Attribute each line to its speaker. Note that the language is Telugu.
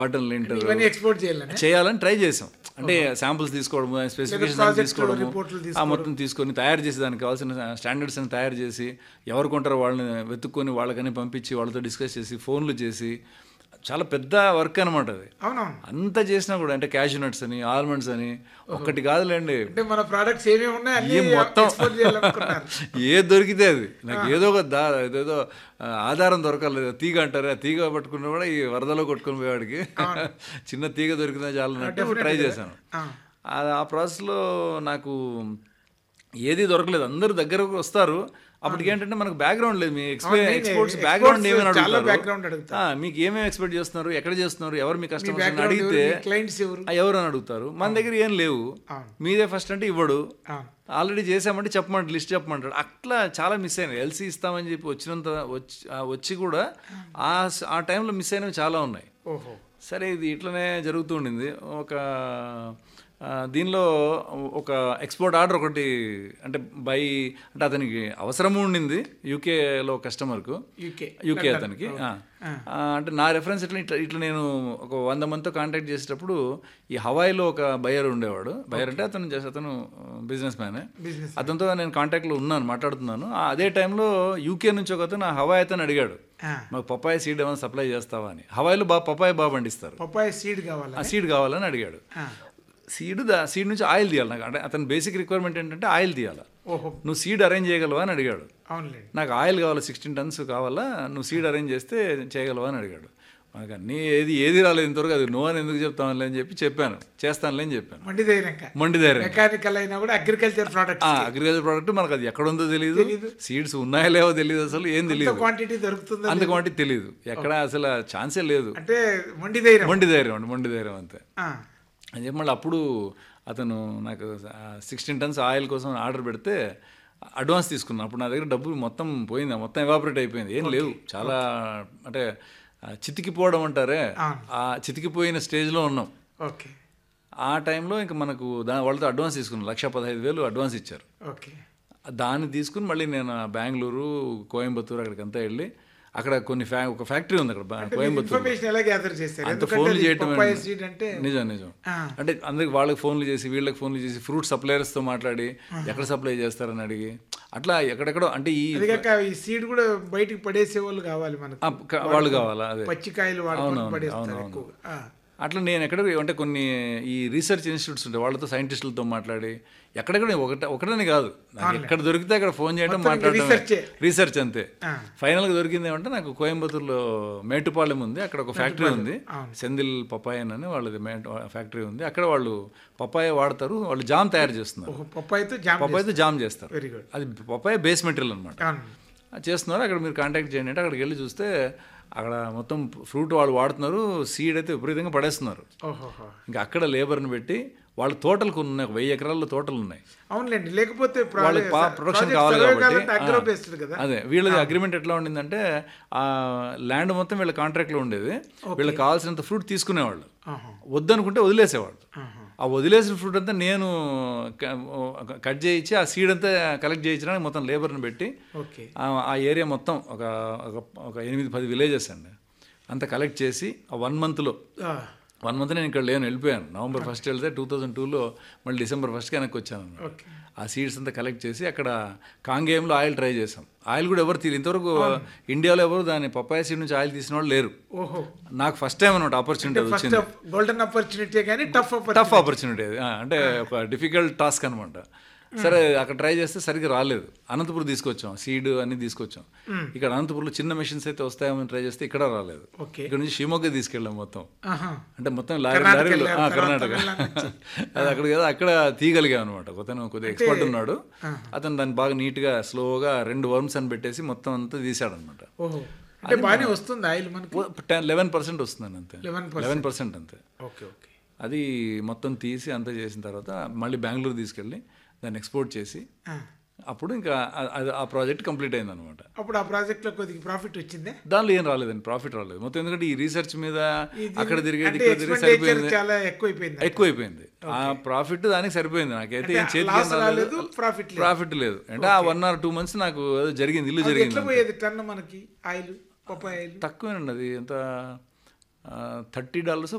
Speaker 1: కాటన్ లింటర్
Speaker 2: ఇవన్నీ ఎక్స్పోర్ట్ చేయాలని
Speaker 1: చేయాలని ట్రై చేసాం అంటే శాంపుల్స్ తీసుకోవడము స్పెసిఫికేషన్
Speaker 2: project
Speaker 1: తీసుకోవడము
Speaker 2: reporట్లు
Speaker 1: ఆ మొత్తం తీసుకొని తయారు చేసి దానికి కావాల్సిన స్టాండర్డ్స్ అని తయారు చేసి ఎవరు కొంటారో వాళ్ళని వెతుక్కొని వాళ్ళకని పంపించి వాళ్ళతో డిస్కస్ చేసి ఫోన్లు చేసి చాలా పెద్ద వర్క్ అనమాట అది
Speaker 2: అవునవును
Speaker 1: అంత చేసినా కూడా అంటే క్యాష్ నట్స్ అని ఆల్మండ్స్ అని ఒక్కటి కాదులేండి
Speaker 2: అంటే మన ప్రోడక్ట్స్ ఏమేమి ఉన్నాయి అన్ని
Speaker 1: ఈ మొత్తం
Speaker 2: ఎక్స్పోర్ట్ చేయాలనుకున్నారు
Speaker 1: ఏ దొరికితే అది నాకు ఏదో ఒక దా ఏదో ఆ, ఆధారం దొరకలేదు తీగ అంటారు ఆ తీగ పట్టుకున్న కూడా ఈ వరదలో కొట్టుకుని పోయేవాడికి చిన్న తీగ దొరికిందా చాలు అన్నట్టు ట్రై చేశాను
Speaker 2: ఆ.
Speaker 1: ఆ- ఆ ప్రాసెస్లో నాకు ఏది దొరకలేదు అందరూ దగ్గరకు వస్తారు అప్పటికి ఏంటంటే మనకు బ్యాక్గ్రౌండ్ లేదు మీ ఎక్స్పీరియన్స్ ఎక్స్పోర్ట్స్ బ్యాక్గ్రౌండ్ ఏమని
Speaker 2: చాలా
Speaker 1: అడుగుతారు
Speaker 2: బ్యాక్గ్రౌండ్ అడుగుతారు
Speaker 1: ఆ, మీకు ఏమేమి ఎక్స్పెక్ట్ చేస్తున్నారు ఎక్కడ చేస్తున్నారు ఎవరు మీ కస్టమర్స్ అని అడిగితే
Speaker 2: క్లయింట్స్ ఎవరు
Speaker 1: ఆ, ఎవరు అని అడుగుతారు మన దగ్గర ఏం లేవు
Speaker 2: అవును.
Speaker 1: మీదే ఫస్ట్ అంటే ఇవ్వడు
Speaker 2: అవును.
Speaker 1: ఆల్రెడీ చేసామంటే చెప్పమంటాడు లిస్ట్ చెప్పమంటాడు అట్లా చాలా మిస్ అయినాయి ఎల్సీ ఇస్తామని చెప్పి వచ్చినంత వచ్చి ఆ, వచ్చి కూడా ఆ స- ఆ టైంలో మిస్ అయినవి చాలా ఉన్నాయి
Speaker 2: ఓహో
Speaker 1: సరే ఇది ఇట్లనే జరుగుతూ ఉండింది ఒక ఆ, దీనిలో ఒక ఎక్స్పోర్ట్ ఆర్డర్ ఒకటి అంటే బై అంటే అతనికి అవసరము ఉండింది యూకేలో కస్టమర్కు
Speaker 2: యూకే
Speaker 1: యూకే అతనికి ఆ. ఆ, అంటే నా రెఫరెన్స్ ఇట్లా ఇట్లా ఇట్లా నేను ఒక వంద మందితో కాంటాక్ట్ చేసేటప్పుడు ఈ హవాయిలో ఒక బయర్ ఉండేవాడు బయర్ అంటే అతను జస్ట్ అతను బిజినెస్ మ్యానే
Speaker 2: బిజినెస్
Speaker 1: అతనితో నేను కాంటాక్ట్లో ఉన్నాను మాట్లాడుతున్నాను ఆ, అదే టైంలో యూకే నుంచి ఒక అతను ఆ హవాయి అతను అడిగాడు మాకు పప్పాయ సీడ్ ఏమైనా సప్లై చేస్తావా అని హవాయిలో బాగా పప్పాయ బాగా పండిస్తారు
Speaker 2: పప్పాయ సీడ్ కావాలా
Speaker 1: ఆ సీడ్ కావాలని అడిగాడు
Speaker 2: ఆ.
Speaker 1: సీడ్ దా సీడ్ నుంచి ఆయిల్ తీయాలి నాకు అంటే అతని బేసిక్ రిక్వైర్మెంట్ ఏంటంటే ఆయిల్ తీయాలి
Speaker 2: ఓహో
Speaker 1: నువ్వు సీడ్ అరేంజ్ చేయగలవా అని అడిగాడు
Speaker 2: అవునులేండి
Speaker 1: నాకు ఆయిల్ కావాలి సిక్స్టీన్ టన్స్ కావాలా నువ్వు సీడ్ అరేంజ్ చేస్తే చేయగలవా అని అడిగాడు మనకు అన్నీ ఏది ఏది రాలేదు ఇంతవరకు అది నో అని ఎందుకు చెప్తానులే అని చెప్పి చెప్పాను చేస్తానులే అని చెప్పాను
Speaker 2: మండి ధైర్యంగా
Speaker 1: మండి ధైర్యం
Speaker 2: మెకానికల్ అయినా కూడా అగ్రికల్చర్ ప్రోడక్ట్
Speaker 1: అగ్రికల్చర్ ప్రోడక్ట్ మనకు అది ఎక్కడ ఉందో తెలియదు సీడ్స్ ఉన్నాయో లేవో తెలియదు అసలు ఏం తెలియదు
Speaker 2: క్వాంటిటీ దొరుకుతుందా
Speaker 1: అంత క్వాంటిటీ తెలియదు ఎక్కడ అసలు ఛాన్సే లేదు
Speaker 2: అంటే మండి ధైర్యం
Speaker 1: మొండి ధైర్యం అండి మొండి ధైర్యం అంతే
Speaker 2: ఆ.
Speaker 1: అని చెప్పి మళ్ళీ అప్పుడు అతను నాకు సిక్స్టీన్ టన్స్ ఆయిల్ కోసం ఆర్డర్ పెడితే అడ్వాన్స్ తీసుకున్నాను అప్పుడు నా దగ్గర డబ్బు మొత్తం పోయింది మొత్తం ఎవాపరేట్ అయిపోయింది ఏం లేవు చాలా అంటే ఆ, చితికిపోవడం అంటారే ఆ చితికిపోయిన స్టేజ్లో ఉన్నాం
Speaker 2: ఓకే
Speaker 1: ఆ టైంలో ఇంకా మనకు దా వాళ్ళతో అడ్వాన్స్ తీసుకున్నాం లక్ష పదహైదు వేలు అడ్వాన్స్ ఇచ్చారు
Speaker 2: ఓకే
Speaker 1: దాన్ని తీసుకుని మళ్ళీ నేను బెంగళూరు కోయంబత్తూరు అక్కడికి అంతా వెళ్ళి అక్కడ కొన్ని ఫ్యా ఒక ఫ్యాక్టరీ ఉంది అక్కడ బా- కోయంబత్తూరు
Speaker 2: ఇన్ఫర్మేషన్ ఎలా గ్యాదర్ చేస్తారు
Speaker 1: అంత
Speaker 2: ఎందుకంటే
Speaker 1: ఫోన్లు
Speaker 2: అది
Speaker 1: చేయటం
Speaker 2: పప్పాయ
Speaker 1: ఏంటి?
Speaker 2: సీడ్ అంటే
Speaker 1: నిజం నిజం
Speaker 2: ఆ.
Speaker 1: అంటే అందరికి వాళ్ళకి ఫోన్లు చేసి వీళ్ళకి ఫోన్లు చేసి ఫ్రూట్ సప్లయర్స్తో మాట్లాడి ఎక్కడ సప్లై చేస్తారని అడిగి అట్లా ఎక్కడెక్కడో అంటే ఈ
Speaker 2: అది కాక ఈ సీడ్ కూడా బయటికి పడేసే వాళ్ళు కావాలి మనకు
Speaker 1: ఆ, క- వాళ్ళు కావాలా అదే
Speaker 2: పచ్చికాయలు వాడుకొని పడేస్తారు ఎక్కువగా ఆ.
Speaker 1: అట్లా నేను ఎక్కడ అంటే కొన్ని ఈ రీసెర్చ్ ఇన్స్టిట్యూట్స్ ఉంటాయి వాళ్ళతో సైంటిస్టులతో మాట్లాడి ఎక్కడెక్కడ ఒకట ఒకటని కాదు నాకు ఎక్కడ దొరికితే అక్కడ ఫోన్ చేయడం మాట్లాడడం
Speaker 2: రీసెర్చే.
Speaker 1: రీసెర్చ్ అంతే
Speaker 2: ఆ.
Speaker 1: ఫైనల్గా దొరికింది ఏమంటే నాకు కోయంబత్తూరులో మేటుపాలెం ఉంది అక్కడ ఒక ఫ్యాక్టరీ ఉంది సెందిల్ పపాయన్ అని వాళ్ళది ఫ్యాక్టరీ ఉంది అక్కడ వాళ్ళు పపాయ వాడతారు వాళ్ళు జామ్ తయారు చేస్తున్నారు
Speaker 2: ఓహో పప్పాయతో జామ్
Speaker 1: పపాయతో జామ్ చేస్తారు
Speaker 2: వెరీ గుడ్
Speaker 1: అది పపాయ బేస్ మెటీరియల్ అనమాట
Speaker 2: అవును
Speaker 1: చేస్తున్నారు అక్కడ మీరు కాంటాక్ట్ చేయండి అంటే అక్కడికి వెళ్ళి చూస్తే అక్కడ మొత్తం ఫ్రూట్ వాళ్ళు వాడుతున్నారు సీడ్ అయితే విపరీతంగా పడేస్తున్నారు
Speaker 2: ఓహోహో
Speaker 1: ఇంకా అక్కడ లేబర్ని పెట్టి వాళ్ళ తోటలకు ఉన్నాయి ఒక వెయ్యి ఎకరాల్లో తోటలు ఉన్నాయి
Speaker 2: అవునులేండి లేకపోతే
Speaker 1: వాళ్ళకి ప్రొడక్షన్ కావాలి కాబట్టి
Speaker 2: అగ్రో బేస్డ్ కదా
Speaker 1: అదే వీళ్ళది అగ్రిమెంట్ ఎట్లా ఉండిందంటే ఆ ల్యాండ్ మొత్తం వీళ్ళ కాంట్రాక్ట్లో ఉండేది వీళ్ళకి కావాల్సినంత ఫ్రూట్ తీసుకునేవాళ్ళు
Speaker 2: ఆహా.
Speaker 1: వద్దనుకుంటే వదిలేసేవాళ్ళు
Speaker 2: ఆహా.
Speaker 1: ఆ వదిలేసిన ఫ్రూట్ అంతా నేను క- కట్ చేయించి ఆ సీడ్ అంతా కలెక్ట్ చేయించడానికి మొత్తం లేబర్ని పెట్టి
Speaker 2: ఓకే
Speaker 1: ఆ ఆ ఏరియా మొత్తం ఒక ఒక- ఒక ఎనిమిది పది విలేజెస్ అండి అంతా కలెక్ట్ చేసి ఆ వన్ మంత్లో
Speaker 2: ఆ.
Speaker 1: వన్ మంత్ నేను ఇక్కడ లేను వెళ్ళిపోయాను నవంబర్ ఫస్ట్ వెళ్తే టూ థౌజండ్ టూలో మళ్ళీ డిసెంబర్ ఫస్ట్కి వెనక్కి వచ్చాను అన్నమాట.
Speaker 2: ఓకే
Speaker 1: ఆ సీడ్స్ అంతా కలెక్ట్ చేసి అక్కడ కాంగేయంలో ఆయిల్ ట్రై చేసాం ఆయిల్ కూడా ఎవరు తీరు ఇంతవరకు ఇండియాలో ఎవరు దాని పప్పాయ సీడ్ నుంచి ఆయిల్ తీసిన వాళ్ళు లేరు
Speaker 2: ఓహో
Speaker 1: నాకు ఫస్ట్ టైం అనమాట ఆపర్చునిటీ అది
Speaker 2: ఫస్ట్
Speaker 1: వచ్చింది
Speaker 2: గోల్డెన్ ఆపర్చునిటీ కానీ టఫ్ ఆపర్చునిటీ
Speaker 1: టఫ్ ఆపర్చునిటీ అది ఆ, అంటే ఒక డిఫికల్ట్ టాస్క్ అనమాట సరే అక్కడ ట్రై చేస్తే సరిగ్గా రాలేదు అనంతపురం తీసుకొచ్చాం సీడ్ అన్ని తీసుకొచ్చాం ఇక్కడ అనంతపురంలో చిన్న మెషిన్స్ అయితే వస్తాయేమో ట్రై చేస్తే ఇక్కడ రాలేదు
Speaker 2: ఓకే
Speaker 1: ఇక్కడ నుంచి షిమోగా తీసుకెళ్ళాం మొత్తం
Speaker 2: ఆహా
Speaker 1: అంటే మొత్తం లారీ
Speaker 2: కర్ణాటక
Speaker 1: లారీలు ఆ,
Speaker 2: వెళ్ళారు,
Speaker 1: కర్ణాటక అది అక్కడ కదా అక్కడ తీయగలిగాం అనమాట కొత్తను కొద్దిగా ఎక్స్పర్ట్ ఉన్నాడు అతను దాన్ని బాగా నీట్గా స్లోగా రెండు వర్మ్స్ అని పెట్టేసి మొత్తం అంతా తీసాడనమాట
Speaker 2: ఓహో అంటే బాగానే వస్తుంది ఆయిల్ మనకు
Speaker 1: టెన్ లెవెన్ పర్సెంట్ వస్తుందని అంతే
Speaker 2: లెవెన్
Speaker 1: లెవెన్ పర్సెంట్ అంతే
Speaker 2: ఓకే ఓకే
Speaker 1: అది మొత్తం తీసి అంతా చేసిన తర్వాత మళ్ళీ బెంగళూరు తీసుకెళ్ళి దాన్ని ఎక్స్పోర్ట్ చేసి
Speaker 2: ఆ.
Speaker 1: అప్పుడు ఇంకా ఆ- అది- ఆ ప్రాజెక్ట్ కంప్లీట్ అయింది అనమాట
Speaker 2: అప్పుడు ఆ ప్రాజెక్ట్ లో కొద్దిగా ప్రాఫిట్ వచ్చిందే
Speaker 1: దానిలో ఏం రాలేదండి ప్రాఫిట్ రాలేదు మొత్తం ఎందుకంటే ఈ రీసెర్చ్ మీద
Speaker 2: ఇది-
Speaker 1: అక్కడ తిరిగేది
Speaker 2: అంటే
Speaker 1: ఇక్కడ తిరిగి
Speaker 2: expenditure
Speaker 1: సరిపోయింది
Speaker 2: చాలా ఎక్కువైపోయింది
Speaker 1: ఎక్కువైపోయింది ఆ ప్రాఫిట్ దానికి సరిపోయింది నాకైతే ఏం చేతికి
Speaker 2: లాస్
Speaker 1: ఏం రాలేదు
Speaker 2: రాలేదు ప్రాఫిట్ లేదు
Speaker 1: ప్రాఫిట్ లేదు అంటే ఆ వన్ ఆర్ టూ మంత్స్ నాకు ఏదో జరిగింది ఇల్లు
Speaker 2: అది
Speaker 1: జరిగింది
Speaker 2: ఎట్లా పోయేది టన్ మనకి ఆయిల్ పప్పాయ ఆయిల్
Speaker 1: తక్కువేనండి అది ఎంత థర్టీ డాలర్స్